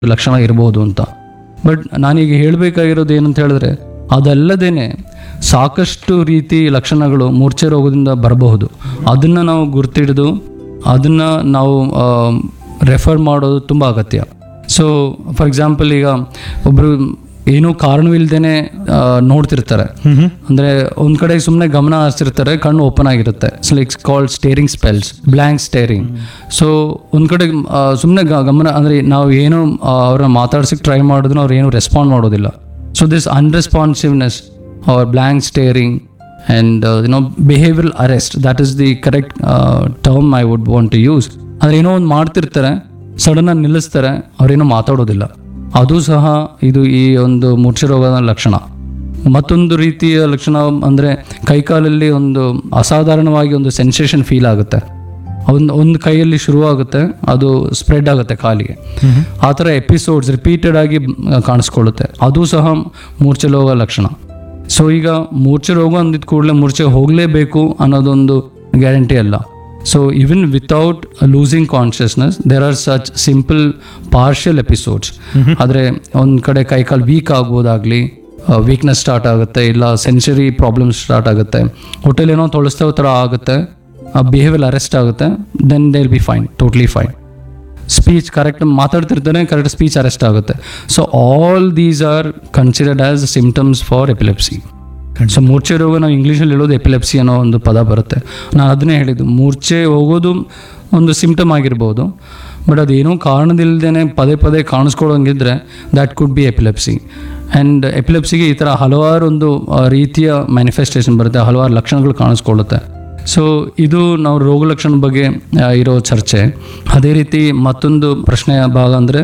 ಲಕ್ಷಣ ಇರ್ಬೋದು ಅಂತ ಬಟ್ ನಾನೀಗ ಹೇಳಬೇಕಾಗಿರೋದು ಏನಂತ ಹೇಳಿದ್ರೆ ಅದಲ್ಲದೇನೆ ಸಾಕಷ್ಟು ರೀತಿ ಲಕ್ಷಣಗಳು ಮೂರ್ಛೆ ರೋಗದಿಂದ ಬರಬಹುದು ಅದನ್ನು ನಾವು ಗುರ್ತಿಡಿದು ಅದನ್ನು ನಾವು ರೆಫರ್ ಮಾಡೋದು ತುಂಬ ಅಗತ್ಯ ಸೊ ಫಾರ್ ಎಕ್ಸಾಂಪಲ್ ಈಗ ಒಬ್ಬರು ಏನೂ ಕಾರಣವಿಲ್ಲದೇನೆ ನೋಡ್ತಿರ್ತಾರೆ ಅಂದರೆ ಒಂದು ಕಡೆ ಸುಮ್ಮನೆ ಗಮನ ಹರಿಸಿರ್ತಾರೆ ಕಣ್ಣು ಓಪನ್ ಆಗಿರುತ್ತೆ so like called staring spells blank staring so ಒಂದು ಕಡೆ ಸುಮ್ಮನೆ ಗಮನ ಅಂದರೆ ನಾವು ಏನು ಅವ್ರನ್ನ ಮಾತಾಡ್ಸಕ್ಕೆ ಟ್ರೈ ಮಾಡಿದ್ರು ಅವ್ರು ಏನು ರೆಸ್ಪಾಂಡ್ ಮಾಡೋದಿಲ್ಲ so this unresponsiveness or blank staring and you know behavioural arrest that is the correct term I would want to use ಆದರೆ ಏನೋ ಒಂದು ಮಾಡ್ತಿರ್ತಾರೆ ಸಡನ್ನಾಗಿ ನಿಲ್ಲಿಸ್ತಾರೆ ಅವ್ರೇನೋ ಮಾತಾಡೋದಿಲ್ಲ ಅದು ಸಹ ಇದು ಈ ಒಂದು ಮೂರ್ಛೆ ರೋಗದ ಲಕ್ಷಣ ಮತ್ತೊಂದು ರೀತಿಯ ಲಕ್ಷಣ ಅಂದರೆ ಕೈಕಾಲಲ್ಲಿ ಒಂದು ಅಸಾಧಾರಣವಾಗಿ ಒಂದು ಸೆನ್ಸೇಷನ್ ಫೀಲ್ ಆಗುತ್ತೆ ಒಂದು ಒಂದು ಕೈಯಲ್ಲಿ ಶುರುವಾಗುತ್ತೆ ಅದು ಸ್ಪ್ರೆಡ್ ಆಗುತ್ತೆ ಕಾಲಿಗೆ ಆ ಥರ ಎಪಿಸೋಡ್ಸ್ ರಿಪೀಟೆಡ್ ಆಗಿ ಆ, ಕಾಣಿಸ್ಕೊಳ್ಳುತ್ತೆ ಅದು ಸಹ ಮೂರ್ಛೆ ರೋಗ ಲಕ್ಷಣ ಸೊ ಈಗ ಮೂರ್ಛೆ ರೋಗ ಅಂದಿದ ಕೂಡಲೇ ಮೂರ್ಛೆ ಹೋಗಲೇಬೇಕು ಅನ್ನೋದೊಂದು ಗ್ಯಾರಂಟಿ ಅಲ್ಲ so even without losing consciousness there are such simple partial episodes ಆದರೆ ಒಂದು ಕಡೆ ಕೈಕಾಲು ವೀಕ್ ಆಗ್ಬೋದಾಗಲಿ ವೀಕ್ನೆಸ್ ಸ್ಟಾರ್ಟ್ ಆಗುತ್ತೆ ಇಲ್ಲ ಸೆನ್ಸರಿ ಪ್ರಾಬ್ಲಮ್ಸ್ ಸ್ಟಾರ್ಟ್ ಆಗುತ್ತೆ ಹೊಟ್ಟೆಲ್ ಏನೋ ತೊಳಸ್ತೋ ಥರ ಆಗುತ್ತೆ ಬಿಹೇವಿಯರ್ ಅರೆಸ್ಟ್ ಆಗುತ್ತೆ then they will be fine totally fine speech correct ಮಾತಾಡ್ತಿರ್ತಾನೆ ಕರೆಕ್ಟ್ ಸ್ಪೀಚ್ ಅರೆಸ್ಟ್ ಆಗುತ್ತೆ so all these are considered as symptoms for epilepsy so ಮೂರ್ಛೆ ರೋಗ ನಾವು ಇಂಗ್ಲೀಷಲ್ಲಿ ಹೇಳೋದು ಎಪಿಲೆಪ್ಸಿ ಅನ್ನೋ ಒಂದು ಪದ ಬರುತ್ತೆ ನಾನು ಅದನ್ನೇ ಹೇಳಿದ್ದು ಮೂರ್ಛೆ ಹೋಗೋದು ಒಂದು ಸಿಂಪ್ಟಮ್ ಆಗಿರ್ಬೋದು ಬಟ್ ಅದೇನೋ ಕಾರಣದಿಲ್ಲದೇ ಪದೇ ಪದೇ ಕಾಣಿಸ್ಕೊಳ್ಳೋಂಗಿದ್ರೆ that could be epilepsy and ಎಪಿಲೆಪ್ಸಿಗೆ ಈ ಥರ ಹಲವಾರು ಒಂದು ಆ, ರೀತಿಯ ಮ್ಯಾನಿಫೆಸ್ಟೇಷನ್ ಬರುತ್ತೆ ಹಲವಾರು ಲಕ್ಷಣಗಳು ಕಾಣಿಸ್ಕೊಳ್ಳುತ್ತೆ ಸೊ ಇದು ನಾವು ರೋಗ ಲಕ್ಷಣ ಬಗ್ಗೆ ಆ, ಇರೋ ಚರ್ಚೆ ಅದೇ ರೀತಿ ಮತ್ತೊಂದು ಪ್ರಶ್ನೆಯ ಭಾಗ ಅಂದರೆ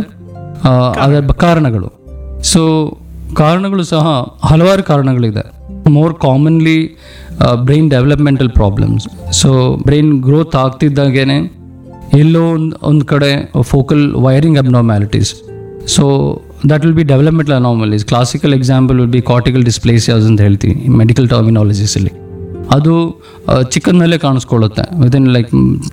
ಅದರ ಬ- ಕಾರಣಗಳು ಸೊ ಕಾರಣಗಳು ಸಹ ಹಲವಾರು ಕಾರಣಗಳಿದೆ more commonly brain developmental problems so brain growth ಆಗ್ತಿದ್ದಾಗೇನೆ ಎಲ್ಲೋ ಒಂದು ಒಂದು ಕಡೆ focal wiring abnormalities so that will be developmental anomalies classical example will be cortical dysplasias ಅಂತ ಹೇಳ್ತೀವಿ ಮೆಡಿಕಲ್ ಟರ್ಮಿನಾಲಜೀಸಲ್ಲಿ ಅದು ಆ, ಚಿಕ್ಕಂದಲ್ಲೇ ಕಾಣಿಸ್ಕೊಳ್ಳುತ್ತೆ within like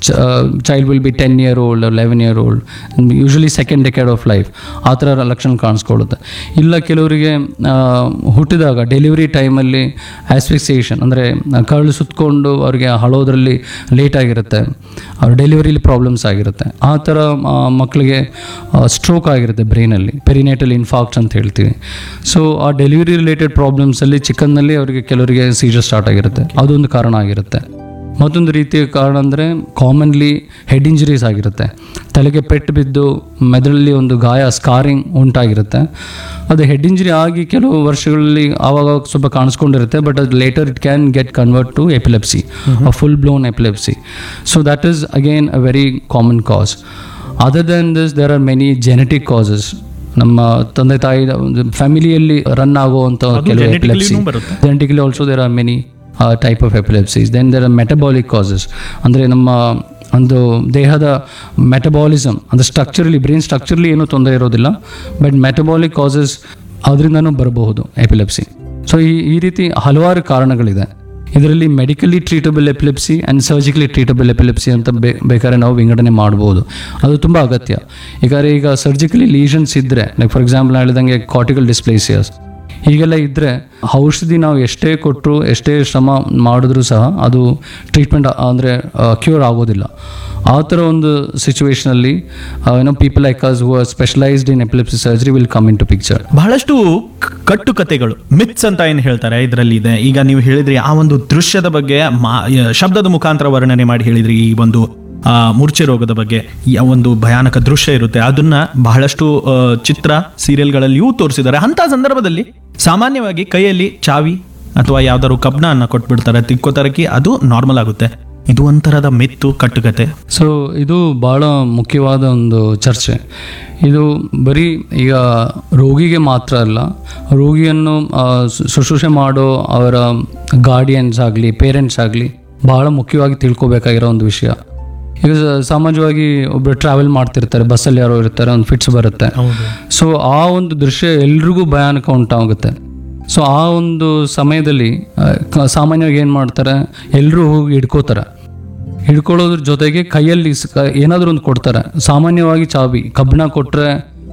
child will be ten year old eleven year old usually second decade of life ಆ ಥರ ಲಕ್ಷಣ ಕಾಣಿಸ್ಕೊಳ್ಳುತ್ತೆ ಇಲ್ಲ ಕೆಲವರಿಗೆ ಆ, ಹುಟ್ಟಿದಾಗ ಡೆಲಿವರಿ ಟೈಮಲ್ಲಿ ಆಸ್ಫಿಕ್ಸಿಯೇಷನ್ ಅಂದರೆ ಕರಳು ಸುತ್ತಕೊಂಡು ಅವ್ರಿಗೆ ಹಳೋದ್ರಲ್ಲಿ ಲೇಟ್ ಆಗಿರುತ್ತೆ ಅವ್ರ ಡೆಲಿವರಿಲಿ ಪ್ರಾಬ್ಲಮ್ಸ್ ಆಗಿರುತ್ತೆ ಆ ಥರ ಆ, ಮಕ್ಕಳಿಗೆ ಸ್ಟ್ರೋಕ್ ಆಗಿರುತ್ತೆ ಬ್ರೈನಲ್ಲಿ ಪೆರಿನೇಟಲ್ ಇನ್ಫಾಕ್ಟ್ ಅಂತ ಹೇಳ್ತೀವಿ ಸೊ ಆ ಡೆಲಿವರಿ ರಿಲೇಟೆಡ್ ಪ್ರಾಬ್ಲಮ್ಸಲ್ಲಿ ಚಿಕ್ಕನ್ನಲ್ಲಿ ಅವರಿಗೆ ಕೆಲವರಿಗೆ ಸೀಜರ್ ಸ್ಟಾರ್ಟ್ ಆಗಿರುತ್ತೆ ಅದೊಂದು ಕಾರಣ ಆಗಿರುತ್ತೆ ಮತ್ತೊಂದು ರೀತಿಯ ಕಾರಣ ಅಂದರೆ ಕಾಮನ್ಲಿ ಹೆಡ್ ಇಂಜರೀಸ್ ಆಗಿರುತ್ತೆ ತಲೆಗೆ ಪೆಟ್ಟು ಬಿದ್ದು ಮೆದುಳಲ್ಲಿ ಒಂದು ಗಾಯ ಸ್ಕಾರಿಂಗ್ ಉಂಟಾಗಿರುತ್ತೆ ಅದು ಹೆಡ್ ಇಂಜರಿ ಆಗಿ ಕೆಲವು ವರ್ಷಗಳಲ್ಲಿ ಆವಾಗ ಸ್ವಲ್ಪ ಕಾಣಿಸ್ಕೊಂಡಿರುತ್ತೆ ಬಟ್ ಅದು later it can get convert to epilepsy full blown epilepsy so that is again a very common cause other than this there are many genetic causes ನಮ್ಮ ತಂದೆ ತಾಯಿ ಫ್ಯಾಮಿಲಿಯಲ್ಲಿ ರನ್ ಆಗುವಂಥ ಕೆಲವು ಎಪಿಲೆಪ್ಸಿ ಬರುತ್ತೆ. Genetically also there are many type of epilepsies then there are metabolic causes ಅಂದರೆ ನಮ್ಮ ಒಂದು ದೇಹದ ಮೆಟಬಾಲಿಸಮ್ ಅಂದರೆ ಸ್ಟ್ರಕ್ಚರಲಿ ಬ್ರೈನ್ ಸ್ಟ್ರಕ್ಚರ್ಲಿ ಏನೂ ತೊಂದರೆ ಇರೋದಿಲ್ಲ ಬಟ್ ಮೆಟಬಾಲಿಕ್ ಕಾಸಸ್ ಅದರಿಂದನೂ ಬರಬಹುದು ಎಪಿಲೆಪ್ಸಿ ಸೊ ಈ ಈ ರೀತಿ ಹಲವಾರು ಕಾರಣಗಳಿದೆ ಇದರಲ್ಲಿ medically treatable epilepsy and surgically treatable epilepsy ಅಂತ ಬೇ ಬೇಕಾದ್ರೆ ನಾವು ವಿಂಗಡಣೆ ಮಾಡ್ಬೋದು ಅದು ತುಂಬ ಅಗತ್ಯ ಈಗಾದ್ರೆ ಈಗ ಸರ್ಜಿಕಲಿ ಲೀಷನ್ಸ್ ಇದ್ದರೆ ಲೈಕ್ ಫಾರ್ ಎಕ್ಸಾಂಪಲ್ ಹೇಳಿದಂಗೆ ಕಾರ್ಟಿಕಲ್ ಡಿಸ್ಪ್ಲೇಸಿಯಸ್ ಹೀಗೆಲ್ಲ ಇದ್ದರೆ ಔಷಧಿ ನಾವು ಎಷ್ಟೇ ಕೊಟ್ಟರು ಎಷ್ಟೇ ಶ್ರಮ ಮಾಡಿದ್ರೂ ಸಹ ಅದು ಟ್ರೀಟ್ಮೆಂಟ್ ಅಂದರೆ ಕ್ಯೂರ್ ಆಗೋದಿಲ್ಲ ಆ ಥರ ಒಂದು ಸಿಚುವೇಶನಲ್ಲಿ ಏನೋ people like us who are specialised in epilepsy surgery will come into picture ಬಹಳಷ್ಟು ಕ- ಕಟ್ಟುಕತೆಗಳು ಮಿತ್ಸ್ ಅಂತ ಏನು ಹೇಳ್ತಾರೆ ಇದರಲ್ಲಿ ಇದೆ ಈಗ ನೀವು ಹೇಳಿದ್ರಿ ಆ ಒಂದು ದೃಶ್ಯದ ಬಗ್ಗೆ ಮಾ- ಯ- ಶಬ್ದದ ಮುಖಾಂತರ ವರ್ಣನೆ ಮಾಡಿ ಹೇಳಿದ್ರಿ ಈ ಒಂದು ಆ, ಮೂರ್ಛೆ ರೋಗದ ಬಗ್ಗೆ ಈ ಒಂದು ಭಯಾನಕ ದೃಶ್ಯ ಇರುತ್ತೆ ಅದನ್ನ ಬಹಳಷ್ಟು ಆ, ಚಿತ್ರ ಸೀರಿಯಲ್ಗಳಲ್ಲಿಯೂ ತೋರಿಸಿದ್ದಾರೆ ಅಂತ ಸಂದರ್ಭದಲ್ಲಿ ಸಾಮಾನ್ಯವಾಗಿ ಕೈಯಲ್ಲಿ ಚಾವಿ ಅಥವಾ ಯಾವ್ದಾದ್ರು ಕಬ್ಣ ಅನ್ನ ಕೊಟ್ಬಿಡ್ತಾರೆ ತಿಕ್ಕೋತರಕಿ ಅದು ನಾರ್ಮಲ್ ಆಗುತ್ತೆ ಇದು ಒಂಥರದ ಮಿತ್ತು ಕಟ್ಟುಕತೆ ಸೊ ಇದು ಭಾಳ ಮುಖ್ಯವಾದ ಒಂದು ಚರ್ಚೆ ಇದು ಬರೀ ಈಗ ರೋಗಿಗೆ ಮಾತ್ರ ಅಲ್ಲ ರೋಗಿಯನ್ನು ಆ, ಶು- ಶುಶ್ರೂಷೆ ಮಾಡೋ ಅವರ ಗಾರ್ಡಿಯನ್ಸ್ ಆಗಲಿ ಪೇರೆಂಟ್ಸ್ ಆಗಲಿ ಭಾಳ ಮುಖ್ಯವಾಗಿ ತಿಳ್ಕೊಬೇಕಾಗಿರೋ ಒಂದು ವಿಷಯ ಈಗ ಸ- ಸಾಮಾನ್ಯವಾಗಿ ಒಬ್ಬರು ಟ್ರಾವೆಲ್ ಮಾಡ್ತಿರ್ತಾರೆ ಬಸ್ಸಲ್ಲಿ ಯಾರೋ ಇರ್ತಾರೆ ಒಂದು ಫಿಟ್ಸ್ ಬರುತ್ತೆ ಸೊ ಆ ಒಂದು ದೃಶ್ಯ ಎಲ್ರಿಗೂ ಭಯಾನಕ ಉಂಟಾಗುತ್ತೆ ಸೊ ಆ ಒಂದು ಸಮಯದಲ್ಲಿ ಆ, ಕ- ಸಾಮಾನ್ಯವಾಗಿ ಏನು ಮಾಡ್ತಾರೆ ಎಲ್ಲರೂ ಹೋಗಿ ಹಿಡ್ಕೋತಾರೆ ಹಿಡ್ಕೊಳ್ಳೋದ್ರ ಜೊತೆಗೆ ಕೈಯಲ್ಲಿ ಸ್- ಕ- ಏನಾದರೂ ಒಂದು ಕೊಡ್ತಾರೆ ಸಾಮಾನ್ಯವಾಗಿ ಚಾವಿ ಕಬ್ಬಿಣ ಕೊಟ್ಟರೆ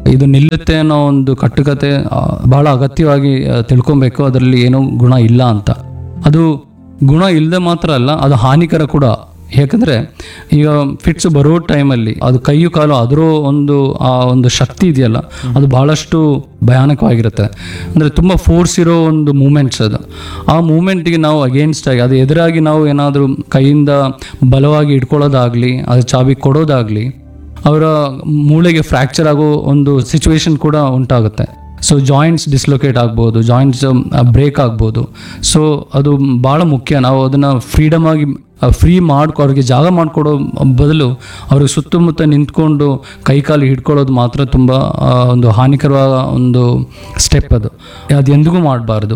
ಇದು ನಿಲ್ಲುತ್ತೆ ಅನ್ನೋ ಒಂದು ಕಟ್ಟುಕತೆ ಆ, ಬಹಳ ಅಗತ್ಯವಾಗಿ ಆ, ತಿಳ್ಕೊಬೇಕು ಅದರಲ್ಲಿ ಏನೋ ಗುಣ ಇಲ್ಲ ಅಂತ ಅದು ಗುಣ ಇಲ್ಲದೆ ಮಾತ್ರ ಅಲ್ಲ ಅದು ಹಾನಿಕರ ಕೂಡ ಯಾಕಂದರೆ ಈಗ ಫಿಟ್ಸ್ ಬರೋ ಟೈಮಲ್ಲಿ ಅದು ಕೈಯು ಕಾಲು ಅದರ ಒಂದು ಆ ಒಂದು ಶಕ್ತಿ ಇದೆಯಲ್ಲ ಅದು ಬಹಳಷ್ಟು ಭಯಾನಕವಾಗಿರುತ್ತೆ ಅಂದರೆ ತುಂಬ ಫೋರ್ಸ್ ಇರೋ ಒಂದು ಮೂಮೆಂಟ್ಸ್ ಅದು ಆ ಮೂಮೆಂಟಿಗೆ ನಾವು ಅಗೇನ್ಸ್ಟ್ ಆಗಿ ಅದು ಎದುರಾಗಿ ನಾವು ಏನಾದರೂ ಕೈಯಿಂದ ಬಲವಾಗಿ ಇಟ್ಕೊಳ್ಳೋದಾಗಲಿ ಅದು ಚಾಬಿ ಕೊಡೋದಾಗಲಿ ಅವರ ಮೂಳೆಗೆ ಫ್ರ್ಯಾಕ್ಚರ್ ಆಗೋ ಒಂದು ಸಿಚುವೇಶನ್ ಕೂಡ ಉಂಟಾಗುತ್ತೆ ಸೊ ಜಾಯಿಂಟ್ಸ್ ಡಿಸ್ಲೊಕೇಟ್ ಆಗ್ಬೋದು ಜಾಯಿಂಟ್ಸ್ ಬ್ರೇಕ್ ಆಗ್ಬೋದು ಸೊ ಅದು ಭಾಳ ಮುಖ್ಯ ನಾವು ಅದನ್ನು ಫ್ರೀಡಮ್ ಆಗಿ ಫ್ರೀ ಮಾಡ್ಕೊ ಅವ್ರಿಗೆ ಜಾಗ ಮಾಡಿಕೊಡೋ ಬದಲು ಅವ್ರಿಗೆ ಸುತ್ತಮುತ್ತ ನಿಂತ್ಕೊಂಡು ಕೈಕಾಲು ಹಿಡ್ಕೊಳ್ಳೋದು ಮಾತ್ರ ತುಂಬ ಆ, ಒಂದು ಹಾನಿಕರವಾದ ಒಂದು ಸ್ಟೆಪ್ ಅದು ಅದು ಎಂದಿಗೂ ಮಾಡಬಾರ್ದು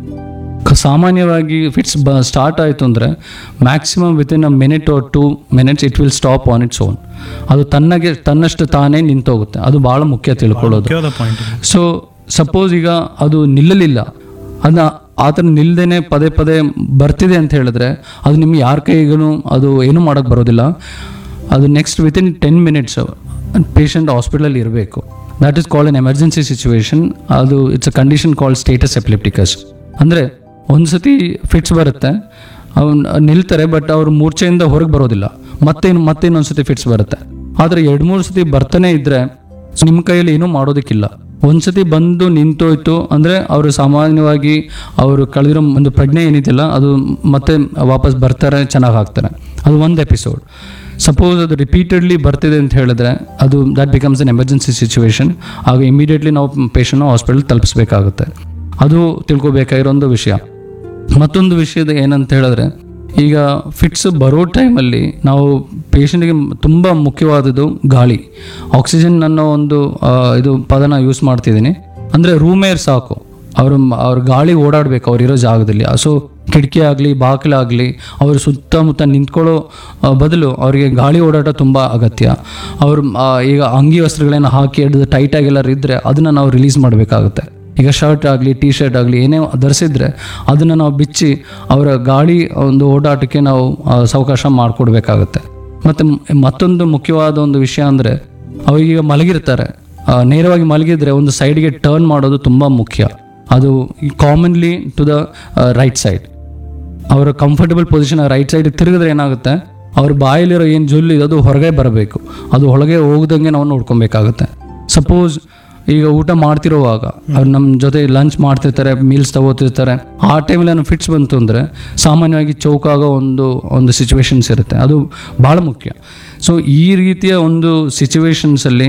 ಕ- ಸಾಮಾನ್ಯವಾಗಿ ಫಿಟ್ಸ್ ಬ ಸ್ಟಾರ್ಟ್ ಆಯಿತು ಅಂದರೆ maximum within a minute or two minutes it will stop on its own ಅದು ತನ್ನಗೆ ತನ್ನಷ್ಟು ತಾನೇ ನಿಂತೋಗುತ್ತೆ ಅದು ಭಾಳ ಮುಖ್ಯ ತಿಳ್ಕೊಳ್ಳೋದು ಮುಖ್ಯವಾದ ಪಾಯಿಂಟ್ ಸೊ ಸಪೋಸ್ ಈಗ ಅದು ನಿಲ್ಲಲಿಲ್ಲ ಅದನ್ನ ಆ ಥರ ನಿಲ್ದೇನೆ ಪದೇ ಪದೇ ಬರ್ತಿದೆ ಅಂತ ಹೇಳಿದ್ರೆ ಅದು ನಿಮ್ಗೆ ಯಾರ ಕೈಗೂ ಅದು ಏನೂ ಮಾಡೋಕ್ಕೆ ಬರೋದಿಲ್ಲ ಅದು next within ten minutes patient ಹಾಸ್ಪಿಟಲಲ್ಲಿ ಇರಬೇಕು that is called an emergency situation ಅದು it's a condition called status epilepticus ಅಂದರೆ ಒಂದು ಸತಿ ಫಿಟ್ಸ್ ಬರುತ್ತೆ ಅವ್ನು ನಿಲ್ತಾರೆ ಬಟ್ ಅವ್ರು ಮೂರ್ಛೆಯಿಂದ ಹೊರಗೆ ಬರೋದಿಲ್ಲ ಮತ್ತೇನು ಮತ್ತೇನೊಂದು ಸತಿ ಫಿಟ್ಸ್ ಬರುತ್ತೆ ಆದರೆ ಎರಡು ಮೂರು ಸತಿ ಬರ್ತಾನೆ ಇದ್ದರೆ ನಿಮ್ಮ ಕೈಯಲ್ಲಿ ಏನೂ ಮಾಡೋದಕ್ಕಿಲ್ಲ ಒಂದ್ಸತಿ ಬಂದು ನಿಂತೋಯ್ತು ಅಂದರೆ ಅವರು ಸಾಮಾನ್ಯವಾಗಿ ಅವರು ಕಳೆದಿರೋ ಒಂದು ಪ್ರಜ್ಞೆ ಏನಿದೆಯಲ್ಲ ಅದು ಮತ್ತೆ ವಾಪಸ್ ಬರ್ತಾರೆ ಚೆನ್ನಾಗಿ ಆಗ್ತಾರೆ ಅದು ಒಂದು ಎಪಿಸೋಡ್ ಸಪೋಸ್ ಅದು ರಿಪೀಟೆಡ್ಲಿ ಬರ್ತಿದೆ ಅಂತ ಹೇಳಿದ್ರೆ ಅದು that becomes an emergency situation ಆಗ ಇಮಿಡಿಯೇಟ್ಲಿ ನಾವು ಪೇಷಂಟ್ನ ಹಾಸ್ಪಿಟಲ್ ತಲುಪಿಸ್ಬೇಕಾಗುತ್ತೆ ಅದು ತಿಳ್ಕೊಬೇಕಾಗಿರೋ ಒಂದು ವಿಷಯ ಮತ್ತೊಂದು ವಿಷಯದ ಏನಂತ ಹೇಳಿದ್ರೆ ಈಗ ಫಿಟ್ಸ್ ಬರೋ ಟೈಮಲ್ಲಿ ನಾವು ಪೇಷಂಟ್ಗೆ ತುಂಬ ಮುಖ್ಯವಾದದ್ದು ಗಾಳಿ ಆಕ್ಸಿಜನ್ ಅನ್ನೋ ಒಂದು ಆ, ಇದು ಪದನ ಯೂಸ್ ಮಾಡ್ತಿದ್ದೀನಿ ಅಂದರೆ ರೂಮ್ ಏರ್ ಸಾಕು ಅವರು ಅವ್ರ ಗಾಳಿ ಓಡಾಡಬೇಕು ಅವ್ರಿರೋ ಜಾಗದಲ್ಲಿ ಸೊ ಕಿಟಕಿ ಆಗಲಿ ಬಾಗಿಲಾಗಲಿ ಅವರು ಸುತ್ತಮುತ್ತ ನಿಂತ್ಕೊಳ್ಳೋ ಆ, ಬದಲು ಅವರಿಗೆ ಗಾಳಿ ಓಡಾಟ ತುಂಬ ಅಗತ್ಯ ಅವರು ಆ, ಈಗ ಅಂಗಿ ವಸ್ತ್ರಗಳನ್ನ ಹಾಕಿ ಹಿಡಿದು ಟೈಟಾಗಿ ಎಲ್ಲರೂ ಇದ್ದರೆ ಅದನ್ನು ನಾವು ರಿಲೀಸ್ ಮಾಡಬೇಕಾಗುತ್ತೆ ಈಗ ಶರ್ಟ್ ಆಗಲಿ ಟಿ ಶರ್ಟ್ ಆಗಲಿ ಏನೇ ಧರಿಸಿದ್ರೆ ಅದನ್ನು ನಾವು ಬಿಚ್ಚಿ ಅವರ ಗಾಳಿ ಒಂದು ಓಡಾಟಕ್ಕೆ ನಾವು ಆ, ಸಾವಕಾಶ ಮಾಡಿಕೊಡ್ಬೇಕಾಗತ್ತೆ ಮತ್ತು ಮತ್ತೊಂದು ಮುಖ್ಯವಾದ ಒಂದು ವಿಷಯ ಅಂದರೆ ಅವರೀಗ ಮಲಗಿರ್ತಾರೆ ಆ, ನೇರವಾಗಿ ಮಲಗಿದ್ರೆ ಒಂದು ಸೈಡ್ಗೆ ಟರ್ನ್ ಮಾಡೋದು ತುಂಬ ಮುಖ್ಯ ಅದು commonly to the right side ಅವರ ಕಂಫರ್ಟಬಲ್ ಪೊಸಿಷನ್ ರೈಟ್ ಸೈಡ್ ತಿರುಗಿದ್ರೆ ಏನಾಗುತ್ತೆ ಅವ್ರ ಬಾಯಲ್ಲಿರೋ ಏನು ಜೊಲ್ಲು ಇದೆ ಅದು ಹೊರಗೆ ಬರಬೇಕು ಅದು ಒಳಗೆ ಹೋಗ್ದಂಗೆ ನಾವು ನೋಡ್ಕೊಬೇಕಾಗುತ್ತೆ ಸಪೋಸ್ ಈಗ ಊಟ ಮಾಡ್ತಿರೋವಾಗ ಅವ್ರು ನಮ್ಮ ಜೊತೆ ಲಂಚ್ ಮಾಡ್ತಿರ್ತಾರೆ ಮೀಲ್ಸ್ ತಗೋತಿರ್ತಾರೆ ಆ ಟೈಮಲ್ಲಿ ಏನೋ ಫಿಟ್ಸ್ ಬಂತು ಅಂದರೆ ಸಾಮಾನ್ಯವಾಗಿ ಚೌಕಾಗೋ ಒಂದು ಒಂದು ಸಿಚುವೇಶನ್ಸ್ ಇರುತ್ತೆ ಅದು ಭಾಳ ಮುಖ್ಯ ಸೊ ಈ ರೀತಿಯ ಒಂದು ಸಿಚುವೇಶನ್ಸಲ್ಲಿ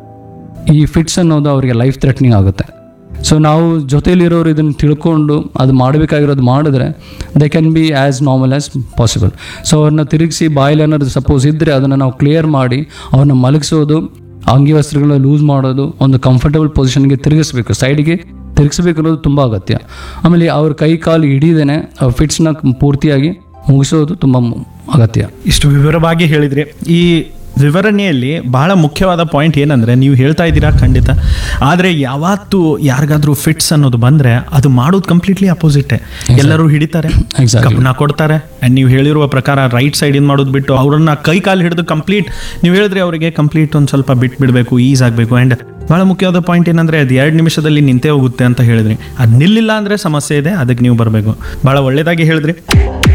ಈ ಫಿಟ್ಸ್ ಅನ್ನೋದು ಅವರಿಗೆ ಲೈಫ್ ಥ್ರೆಟ್ನಿಂಗ್ ಆಗುತ್ತೆ ಸೊ ನಾವು ಜೊತೆಲಿರೋರು ಇದನ್ನು ತಿಳ್ಕೊಂಡು ಅದು ಮಾಡಬೇಕಾಗಿರೋದು ಮಾಡಿದ್ರೆ they can be as normal as possible so ಅವ್ರನ್ನ ತಿರುಗಿಸಿ ಬಾಯಲ್ಲಿ ಏನಾದ್ರು ಸಪೋಸ್ ಇದ್ದರೆ ಅದನ್ನು ನಾವು ಕ್ಲಿಯರ್ ಮಾಡಿ ಅವ್ರನ್ನ ಮಲಗಿಸೋದು ಅಂಗಿ ವಸ್ತ್ರಗಳನ್ನ ಲೂಸ್ ಮಾಡೋದು ಒಂದು ಕಂಫರ್ಟಬಲ್ ಪೊಸಿಷನ್ಗೆ ತಿರುಗಿಸ್ಬೇಕು ಸೈಡ್ಗೆ ತಿರುಗಿಸ್ಬೇಕು ಅನ್ನೋದು ತುಂಬ ಅಗತ್ಯ ಆಮೇಲೆ ಅವ್ರ ಕೈ ಕಾಲು ಹಿಡಿದೇನೆ ಫಿಟ್ಸ್ನ ಪೂರ್ತಿಯಾಗಿ ಮುಗಿಸೋದು ತುಂಬ ಮು- ಅಗತ್ಯ ಇಷ್ಟು ವಿವರವಾಗಿ ಹೇಳಿದ್ರಿ ಈ ವಿವರಣೆಯಲ್ಲಿ ಬಹಳ ಮುಖ್ಯವಾದ ಪಾಯಿಂಟ್ ಏನಂದ್ರೆ ನೀವು ಹೇಳ್ತಾ ಇದ್ದೀರಾ ಖಂಡಿತ ಆದರೆ ಯಾವತ್ತು ಯಾರಿಗಾದ್ರೂ ಫಿಟ್ಸ್ ಅನ್ನೋದು ಬಂದ್ರೆ ಅದು ಮಾಡೋದು ಕಂಪ್ಲೀಟ್ಲಿ ಅಪೋಸಿಟ್ ಎಲ್ಲರೂ ಹಿಡಿತಾರೆ Exactly. ಗಮನ ಕೊಡ್ತಾರೆ ಅಂಡ್ ನೀವು ಹೇಳಿರುವ ಪ್ರಕಾರ ರೈಟ್ ಸೈಡ್ ಇಂದ ಮಾಡೋದು ಬಿಟ್ಟು ಅವ್ರನ್ನ ಕೈ ಕಾಲು ಹಿಡಿದು ಕಂಪ್ಲೀಟ್ ನೀವು ಹೇಳಿದ್ರೆ ಅವರಿಗೆ ಕಂಪ್ಲೀಟ್ ಒಂದು ಸ್ವಲ್ಪ ಬಿಟ್ಟು ಬಿಡಬೇಕು ಈಸ್ ಆಗಬೇಕು ಅಂಡ್ ಬಹಳ ಮುಖ್ಯವಾದ ಪಾಯಿಂಟ್ ಏನಂದ್ರೆ ಅದು ಎರಡು ನಿಮಿಷದಲ್ಲಿ ನಿಂತೇ ಹೋಗುತ್ತೆ ಅಂತ ಹೇಳಿದ್ರಿ ಅದು ನಿಲ್ಲಿಲ್ಲ ಅಂದ್ರೆ ಸಮಸ್ಯೆ ಇದೆ ಅದಕ್ಕೆ ನೀವು ಬರಬೇಕು ಬಹಳ ಒಳ್ಳೇದಾಗಿ ಹೇಳಿದ್ರಿ